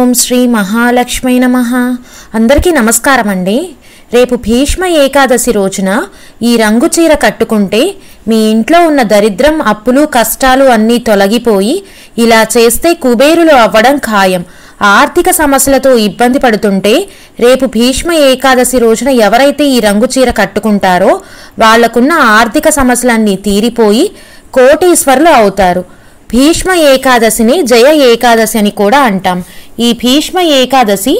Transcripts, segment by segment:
ఓం శ్రీ మహాలక్ష్మీ నమ అందరికీ నమస్కారం అండి రేపు భీష్మ ఏకాదశి రోజున ఈ రంగు చీర కట్టుకుంటే మీ ఇంట్లో ఉన్న దరిద్రం అప్పులు కష్టాలు అన్నీ తొలగిపోయి ఇలా చేస్తే కుబేరులు అవ్వడం ఖాయం ఆర్థిక సమస్యలతో ఇబ్బంది పడుతుంటే రేపు భీష్మ ఏకాదశి రోజున ఎవరైతే ఈ రంగు చీర కట్టుకుంటారో వాళ్లకున్న ఆర్థిక సమస్యలన్నీ తీరిపోయి కోటీశ్వరులు అవుతారు భీష్మ ఏకాదశిని జయ ఏకాదశి అని కూడా అంటాం ఈ భీష్మ ఏకాదశి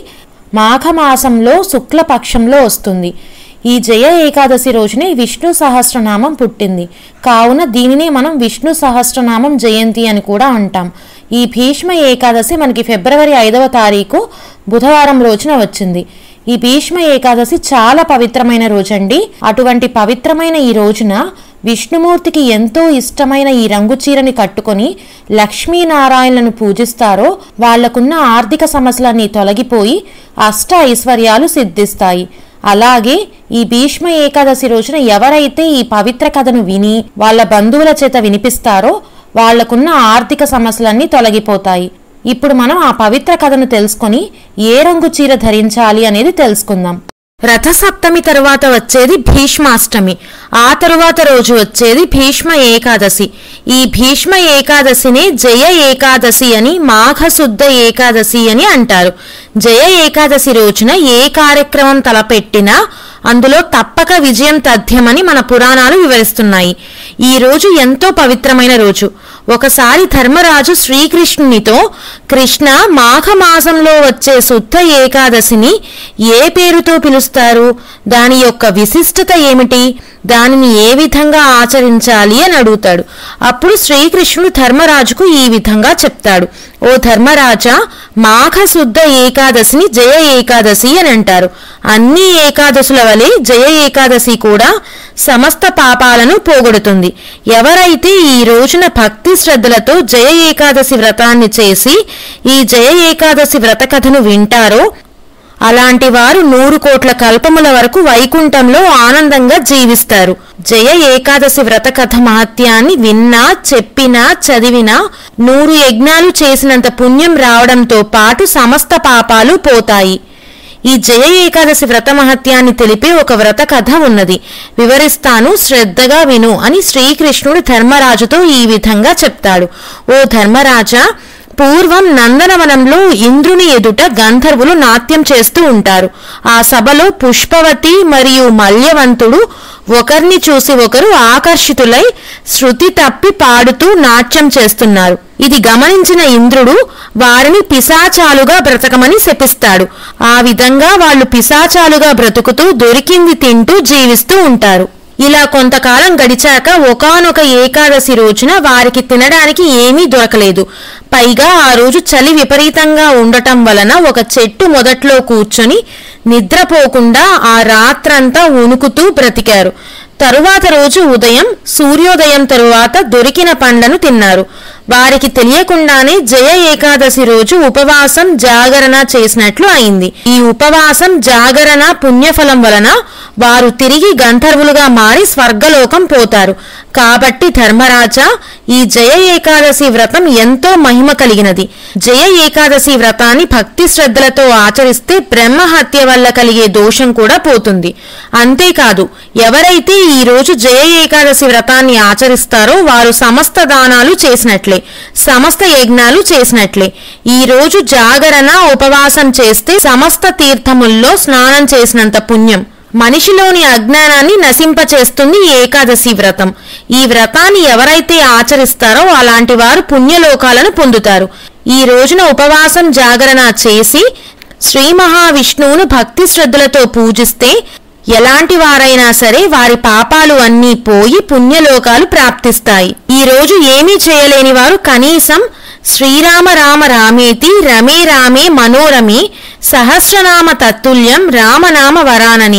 మాఘమాసంలో శుక్లపక్షంలో వస్తుంది ఈ జయ ఏకాదశి రోజునే విష్ణు సహస్రనామం పుట్టింది కావున దీనినే మనం విష్ణు సహస్రనామం జయంతి అని కూడా అంటాం ఈ భీష్మ ఏకాదశి మనకి ఫిబ్రవరి ఐదవ తారీఖు బుధవారం రోజున వచ్చింది ఈ భీష్మ ఏకాదశి చాలా పవిత్రమైన రోజండి అటువంటి పవిత్రమైన ఈ రోజున విష్ణుమూర్తికి ఎంతో ఇష్టమైన ఈ రంగు చీరని కట్టుకొని లక్ష్మీనారాయణలను పూజిస్తారో వాళ్లకున్న ఆర్థిక సమస్యలన్నీ తొలగిపోయి అష్ట ఐశ్వర్యాలు సిద్ధిస్తాయి అలాగే ఈ భీష్మ ఏకాదశి రోజున ఎవరైతే ఈ పవిత్ర కథను విని వాళ్ళ బంధువుల చేత వినిపిస్తారో వాళ్లకున్న ఆర్థిక సమస్యలన్నీ తొలగిపోతాయి ఇప్పుడు మనం ఆ పవిత్ర కథను తెలుసుకొని ఏ రంగు చీర ధరించాలి అనేది తెలుసుకుందాం రథసప్తమి తరువాత వచ్చేది భీష్మాష్టమి ఆ తరువాత రోజు వచ్చేది భీష్మ ఏకాదశి ఈ భీష్మ ఏకాదశిని జయ ఏకాదశి అని మాఘశుద్ధ ఏకాదశి అని అంటారు జయ ఏకాదశి రోజున ఏ కార్యక్రమం తలపెట్టినా అందులో తప్పక విజయం తథ్యమని మన పురాణాలు వివరిస్తున్నాయి ఈ రోజు ఎంతో పవిత్రమైన రోజు ఒకసారి ధర్మరాజు శ్రీకృష్ణునితో కృష్ణ మాఘమాసంలో వచ్చే శుద్ధ ఏకాదశిని ఏ పేరుతో పిలుస్తారు దాని యొక్క విశిష్టత ఏమిటి దానిని ఏ విధంగా ఆచరించాలి అని అడుగుతాడు అప్పుడు శ్రీకృష్ణుడు ధర్మరాజుకు ఈ విధంగా చెప్తాడు ఓ ధర్మరాజా మాఘ శుద్ధ ఏకాదశిని జయ ఏకాదశి అని అంటారు అన్ని ఏకాదశుల వలె జయ ఏకాదశి కూడా సమస్త పాపాలను పోగొడుతుంది ఎవరైతే ఈ రోజున భక్తి శ్రద్ధలతో జయ ఏకాదశి వ్రతాన్ని చేసి ఈ జయ ఏకాదశి వ్రత కథను వింటారో అలాంటి వారు నూరు కోట్ల కల్పముల వరకు వైకుంఠంలో ఆనందంగా జీవిస్తారు జయ ఏకాదశి వ్రత కథ మహత్యాన్ని విన్నా చెప్పినా చదివినా నూరు యజ్ఞాలు చేసినంత పుణ్యం రావడంతో పాటు సమస్త పాపాలు పోతాయి ఈ జయ ఏకాదశి వ్రత మహత్యాన్ని తెలిపే ఒక వ్రత కథ ఉన్నది వివరిస్తాను శ్రద్ధగా విను అని శ్రీకృష్ణుడు ధర్మరాజుతో ఈ విధంగా చెప్తాడు ఓ ధర్మరాజా పూర్వం నందనవనంలో ఇంద్రుని ఎదుట గంధర్వులు నాట్యం చేస్తూ ఉంటారు ఆ సభలో పుష్పవతి మరియు మల్యవంతుడు ఒకరిని చూసి ఒకరు ఆకర్షితులై శృతి తప్పి పాడుతూ నాట్యం చేస్తున్నారు ఇది గమనించిన ఇంద్రుడు వారిని పిశాచాలుగా బ్రతకమని శపిస్తాడు ఆ విధంగా వాళ్ళు పిశాచాలుగా బ్రతుకుతూ దొరికింది తింటూ జీవిస్తూ ఉంటారు ఇలా కొంతకాలం గడిచాక ఒకానొక ఏకాదశి రోజున వారికి తినడానికి ఏమీ దొరకలేదు పైగా ఆ రోజు చలి విపరీతంగా ఉండటం వలన ఒక చెట్టు మొదట్లో కూర్చొని నిద్రపోకుండా ఆ రాత్రంతా ఉణుకుతూ బ్రతికారు తరువాత రోజు ఉదయం సూర్యోదయం తరువాత దొరికిన పండ్లను తిన్నారు వారికి తెలియకుండానే జయ ఏకాదశి రోజు ఉపవాసం జాగరణ చేసినట్లు అయింది ఈ ఉపవాసం జాగరణ పుణ్యఫలం వలన వారు తిరిగి గంధర్వులుగా మారి స్వర్గలోకం పోతారు కాబట్టి ధర్మరాజా ఈ జయ ఏకాదశి వ్రతం ఎంతో మహిమ కలిగినది జయ ఏకాదశి వ్రతాన్ని భక్తి శ్రద్ధలతో ఆచరిస్తే బ్రహ్మహత్య వల్ల కలిగే దోషం కూడా పోతుంది అంతేకాదు ఎవరైతే ఈ రోజు జయ ఏకాదశి వ్రతాన్ని ఆచరిస్తారో వారు సమస్త దానాలు చేసినట్లే సమస్త యజ్ఞాలు చేసినట్లే ఈ రోజు జాగరణ ఉపవాసం చేస్తే సమస్త తీర్థముల్లో స్నానం చేసినంత పుణ్యం మనిషిలోని అజ్ఞానాన్ని నశింపచేస్తుంది ఈ ఏకాదశి వ్రతం ఈ వ్రతాన్ని ఎవరైతే ఆచరిస్తారో అలాంటి వారు పుణ్యలోకాలను పొందుతారు ఈ రోజున ఉపవాసం జాగరణ చేసి శ్రీ మహావిష్ణువును భక్తి శ్రద్ధలతో పూజిస్తే ఎలాంటి వారైనా సరే వారి పాపాలు అన్నీ పోయి పుణ్యలోకాలు ప్రాప్తిస్తాయి ఈ రోజు ఏమీ చేయలేని వారు కనీసం శ్రీరామ రామ రామేతి రమే రామే మనోరమే సహస్రనామ తత్తుల్యం రామనామ వరానని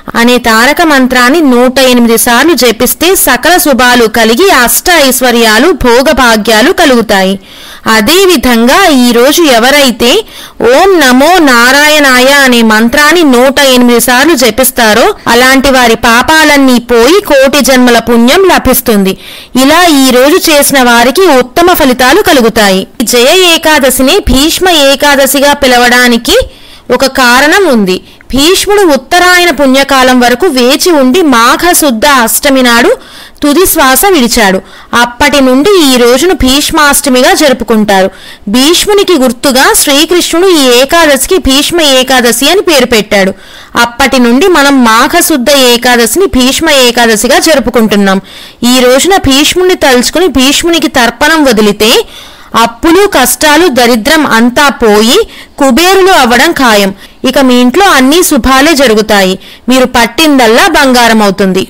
అనే తారక మంత్రాన్ని నూట ఎనిమిది సార్లు జపిస్తే సకల శుభాలు కలిగి అష్ట ఐశ్వర్యాలు భోగభాగ్యాలు కలుగుతాయి అదేవిధంగా ఈరోజు ఎవరైతే ఓం నమో నారాయణాయ అనే మంత్రాన్ని నూట ఎనిమిది సార్లు జపిస్తారో అలాంటి వారి పాపాలన్నీ పోయి కోటి జన్మల పుణ్యం లభిస్తుంది ఇలా ఈ రోజు చేసిన వారికి ఉత్తమ ఫలితాలు కలుగుతాయి జయ ఏకాదశిని భీష్మ ఏకాదశిగా పిలవడానికి ఒక కారణం ఉంది భీష్ముడు ఉత్తరాయణ పుణ్యకాలం వరకు వేచి ఉండి మాఘ శుద్ధ అష్టమి నాడు తుది శ్వాస విడిచాడు అప్పటి నుండి ఈ రోజును భీష్మాష్టమిగా జరుపుకుంటారు భీష్మునికి గుర్తుగా శ్రీకృష్ణుడు ఈ ఏకాదశికి భీష్మ ఏకాదశి అని పేరు పెట్టాడు అప్పటి నుండి మనం మాఘ శుద్ధ ఏకాదశిని భీష్మ ఏకాదశిగా జరుపుకుంటున్నాం ఈ రోజున భీష్ముని తలుచుకుని భీష్మునికి తర్పణం వదిలితే అప్పులు కష్టాలు దరిద్రం అంతా పోయి కుబేరులు అవ్వడం ఖాయం ఇక మీ ఇంట్లో అన్ని శుభాలే జరుగుతాయి మీరు పట్టిందల్లా బంగారం అవుతుంది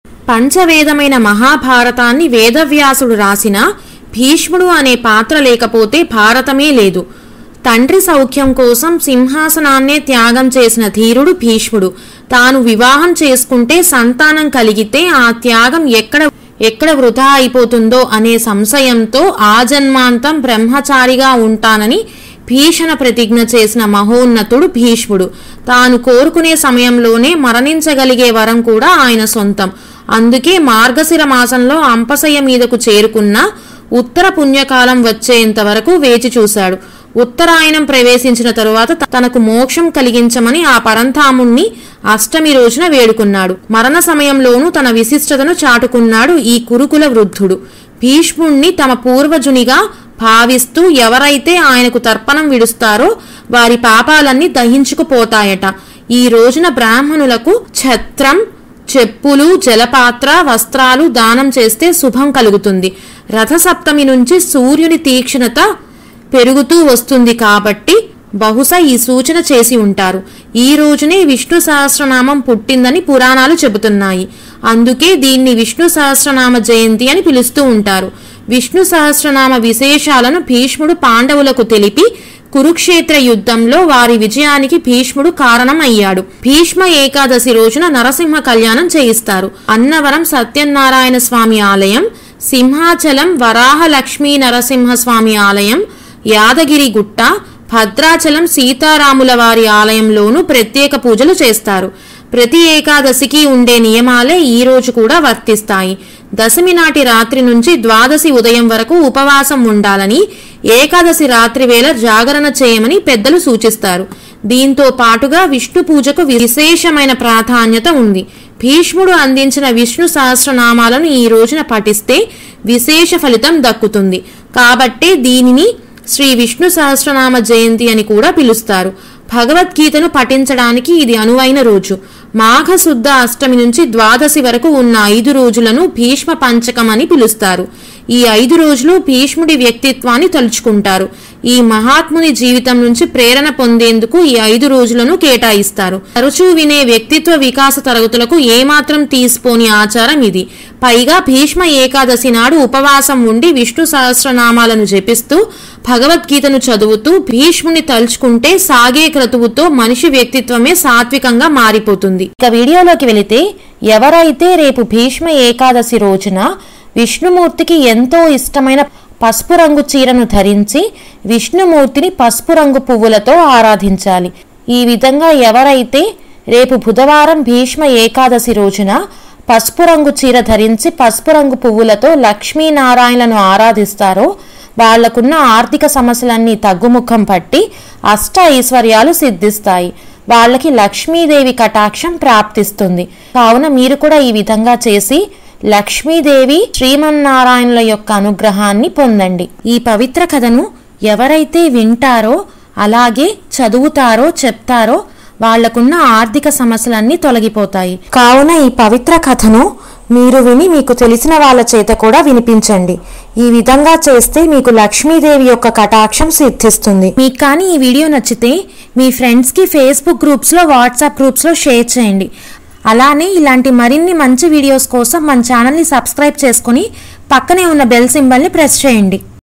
పంచవేదమైన మహాభారతాన్ని వేదవ్యాసుడు రాసిన భీష్ముడు అనే పాత్ర లేకపోతే భారతమే లేదు తండ్రి సౌఖ్యం కోసం సింహాసనాన్నే త్యాగం చేసిన ధీరుడు భీష్ముడు తాను వివాహం చేసుకుంటే సంతానం కలిగితే ఆ త్యాగం ఎక్కడ ఎక్కడ వృధా అయిపోతుందో అనే సంశయంతో ఆజన్మాంతం బ్రహ్మచారిగా ఉంటానని భీషణ ప్రతిజ్ఞ చేసిన మహోన్నతుడు భీష్ముడు తాను కోరుకునే సమయంలోనే మరణించగలిగే వరం కూడా ఆయన సొంతం అందుకే మార్గశిర మాసంలో అంపశయ్య మీదకు చేరుకున్న ఉత్తర పుణ్యకాలం వచ్చేంత వరకు వేచి చూశాడు ఉత్తరాయణం ప్రవేశించిన తరువాత త- తనకు మోక్షం కలిగించమని ఆ పరంధాముణ్ణి అష్టమి రోజున వేడుకున్నాడు మరణ సమయంలోనూ తన విశిష్టతను చాటుకున్నాడు ఈ కురుకుల వృద్ధుడు భీష్ముణ్ణి తమ పూర్వజునిగా భావిస్తూ ఎవరైతే ఆయనకు తర్పణం విడుస్తారో వారి పాపాలన్నీ దహించుకుపోతాయట ఈ రోజున బ్రాహ్మణులకు ఛత్రం చెప్పులు జలపాత్ర వస్త్రాలు దానం చేస్తే శుభం కలుగుతుంది రథసప్తమి నుంచి సూర్యుని తీక్షణత పెరుగుతూ వస్తుంది కాబట్టి బహుశా ఈ సూచన చేసి ఉంటారు ఈ రోజునే విష్ణు సహస్రనామం పుట్టిందని పురాణాలు చెబుతున్నాయి అందుకే దీన్ని విష్ణు సహస్రనామ జయంతి అని పిలుస్తూ ఉంటారు విష్ణు సహస్రనామ విశేషాలను భీష్ముడు పాండవులకు తెలిపి కురుక్షేత్ర యుద్ధంలో వారి విజయానికి భీష్ముడు కారణం అయ్యాడు భీష్మ ఏకాదశి రోజున నరసింహ కళ్యాణం చేయిస్తారు అన్నవరం సత్యనారాయణ స్వామి ఆలయం సింహాచలం వరాహ లక్ష్మీ నరసింహ స్వామి ఆలయం యాదగిరి గుట్ట భద్రాచలం సీతారాముల వారి ఆలయంలోనూ ప్రత్యేక పూజలు చేస్తారు ప్రతి ఏకాదశికి ఉండే నియమాలే ఈ రోజు కూడా వర్తిస్తాయి దశమి నాటి రాత్రి నుంచి ద్వాదశి ఉదయం వరకు ఉపవాసం ఉండాలని ఏకాదశి రాత్రి వేళ జాగరణ చేయమని పెద్దలు సూచిస్తారు దీంతో పాటుగా విష్ణు పూజకు విశేషమైన ప్రాధాన్యత ఉంది భీష్ముడు అందించిన విష్ణు సహస్రనామాలను ఈ రోజున పఠిస్తే విశేష ఫలితం దక్కుతుంది కాబట్టే దీనిని శ్రీ విష్ణు సహస్రనామ జయంతి అని కూడా పిలుస్తారు భగవద్గీతను పఠించడానికి ఇది అనువైన రోజు మాఘ శుద్ధ అష్టమి నుంచి ద్వాదశి వరకు ఉన్న ఐదు రోజులను భీష్మ పంచకం అని పిలుస్తారు ఈ ఐదు రోజులు భీష్ముడి వ్యక్తిత్వాన్ని తలుచుకుంటారు ఈ మహాత్ముని జీవితం నుంచి ప్రేరణ పొందేందుకు ఈ ఐదు రోజులను కేటాయిస్తారు తరచూ వినే వ్యక్తిత్వ వికాస తరగతులకు ఏమాత్రం తీసిపోని ఆచారం ఇది పైగా భీష్మ ఏకాదశి నాడు ఉపవాసం ఉండి విష్ణు సహస్రనామాలను జపిస్తూ భగవద్గీతను చదువుతూ భీష్ముని తలుచుకుంటే సాగే క్రతువుతో మనిషి వ్యక్తిత్వమే సాత్వికంగా మారిపోతుంది ఇక వీడియోలోకి వెళితే ఎవరైతే రేపు భీష్మ ఏకాదశి రోజున విష్ణుమూర్తికి ఎంతో ఇష్టమైన పసుపు రంగు చీరను ధరించి విష్ణుమూర్తిని పసుపు రంగు పువ్వులతో ఆరాధించాలి ఈ విధంగా ఎవరైతే రేపు బుధవారం భీష్మ ఏకాదశి రోజున పసుపు రంగు చీర ధరించి పసుపు రంగు పువ్వులతో లక్ష్మీనారాయణలను ఆరాధిస్తారో వాళ్లకున్న ఆర్థిక సమస్యలన్నీ తగ్గుముఖం పట్టి అష్ట ఐశ్వర్యాలు సిద్ధిస్తాయి వాళ్ళకి లక్ష్మీదేవి కటాక్షం ప్రాప్తిస్తుంది కావున మీరు కూడా ఈ విధంగా చేసి లక్ష్మీదేవి శ్రీమన్నారాయణుల యొక్క అనుగ్రహాన్ని పొందండి ఈ పవిత్ర కథను ఎవరైతే వింటారో అలాగే చదువుతారో చెప్తారో వాళ్లకున్న ఆర్థిక సమస్యలన్నీ తొలగిపోతాయి కావున ఈ పవిత్ర కథను మీరు విని మీకు తెలిసిన వాళ్ళ చేత కూడా వినిపించండి ఈ విధంగా చేస్తే మీకు లక్ష్మీదేవి యొక్క కటాక్షం సిద్ధిస్తుంది మీకు కానీ ఈ వీడియో నచ్చితే మీ ఫ్రెండ్స్కి ఫేస్బుక్ గ్రూప్స్లో వాట్సాప్ గ్రూప్స్లో షేర్ చేయండి అలానే ఇలాంటి మరిన్ని మంచి వీడియోస్ కోసం మన ఛానల్ని సబ్స్క్రైబ్ చేసుకుని పక్కనే ఉన్న బెల్ సింబల్ని ప్రెస్ చేయండి